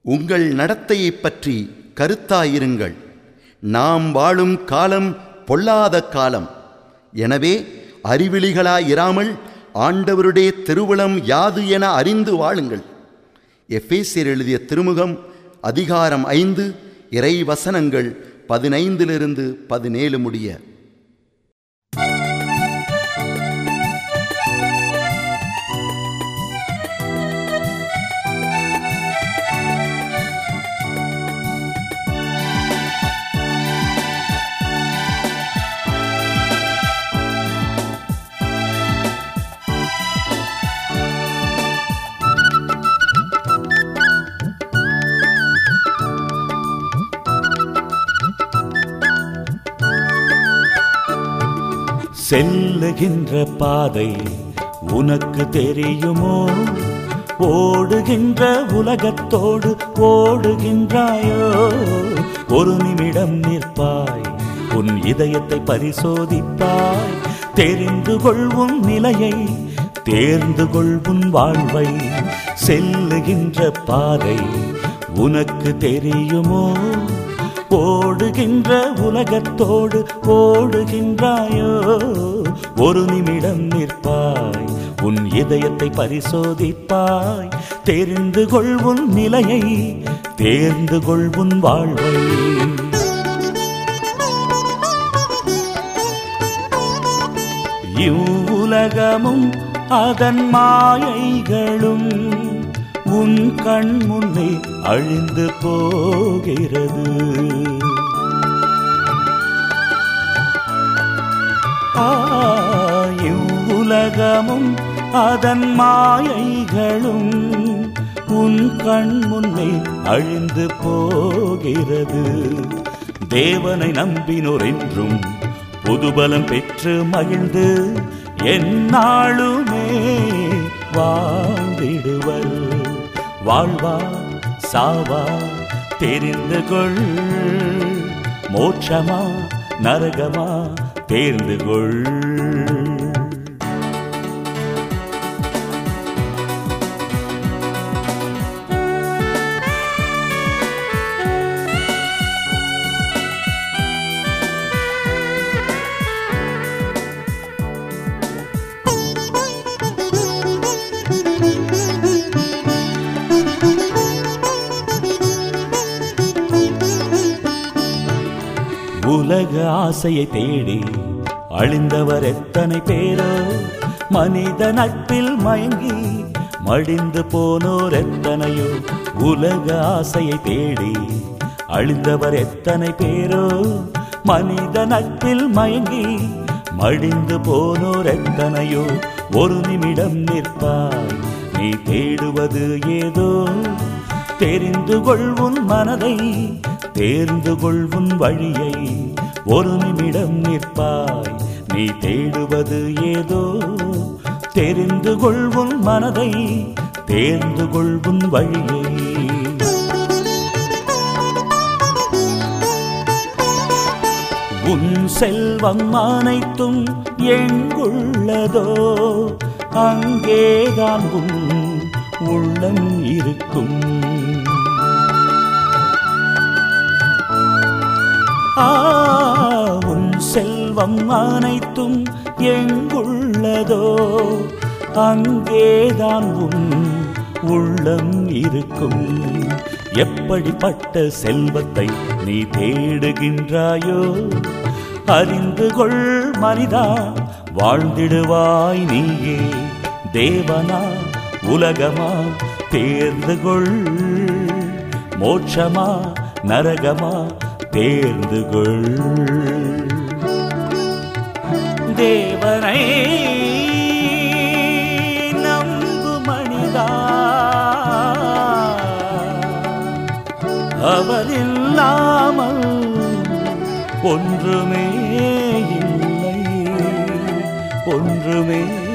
உங்கள் நடத்தையைப் பற்றி கருத்தாயிருங்கள் நாம் வாழும் காலம் பொல்லாத காலம் எனவே அறிவிலிகளாயிராமல் ஆண்டவருடைய திருவுளம் யாது என அறிந்து வாழுங்கள் எஃபேசியர் எழுதிய திருமுகம் அதிகாரம் ஐந்து இறை வசனங்கள் பதினைந்திலிருந்து பதினேழு முடிய செல்லுகின்ற பாதை உனக்கு தெரியுமோ ஓடுகின்ற உலகத்தோடு ஓடுகின்றாயோ ஒரு நிமிடம் நிற்பாய் உன் இதயத்தை பரிசோதிப்பாய் தெரிந்து கொள்வும் நிலையை தேர்ந்து கொள்வும் வாழ்வை செல்லுகின்ற பாதை உனக்கு தெரியுமோ ஓடுகின்ற உலகத்தோடு ஓடுகின்றாயோ ஒரு நிமிடம் நிற்பாய் உன் இதயத்தை பரிசோதிப்பாய் தெரிந்து கொள்வுன் நிலையை தேர்ந்து கொள்வுன் வாழ்வை இவ்வுலகமும் அதன் மாயைகளும் உன் கண் முன்னே அழிந்து போகிறது ஆ, இவ்வுலகமும் அதன் மாயைகளும் உன் கண் முன்னே அழிந்து போகிறது தேவனை நம்பினோர் என்றும் புதுபலம் பெற்று மகிழ்ந்து எந்நாளுமே வாழ்ந்திடுவர் வாழ்வா சாவா தெரிந்து கொள் மோட்சமா நரகமா தேர்ந்து கொள் உலக ஆசையை தேடி அழிந்தவர் எத்தனை பேரோ மனித நட்பில் மயங்கி மடிந்து போனோர் எத்தனையோ உலக ஆசையை தேடி அழிந்தவர் எத்தனை பேரோ மனித நட்பில் மயங்கி மடிந்து போனோர் எத்தனையோ ஒரு நிமிடம் நிற்பாய் நீ தேடுவது ஏதோ தெரிந்து கொள்வுன் மனதை தேர்ந்து கொள்வுன் வழியை ஒரு நிமிடம் நிற்பாய் நீ தேடுவது ஏதோ தெரிந்து கொள்வுன் மனதை தேர்ந்து கொள்வுன் வழியை உன் செல்வம் அனைத்தும் எங்குள்ளதோ அங்கேதான் உன் உள்ளம் இருக்கும் ஆ, உன் செல்வம் அனைத்தும் எங்குள்ளதோ அங்கேதான் உன் உள்ளம் இருக்கும் எப்படிப்பட்ட செல்வத்தை நீ தேடுகின்றாயோ அறிந்து கொள் மனிதா வாழ்ந்திடுவாய் நீயே தேவனா உலகமா தேர்ந்து கொள் மோட்சமா நரகமா தேர்ந்து கொள் தேவனை நம்பு மனிதா அவர் இல்லாமல் ஒன்றுமே இல்லை ஒன்றுமே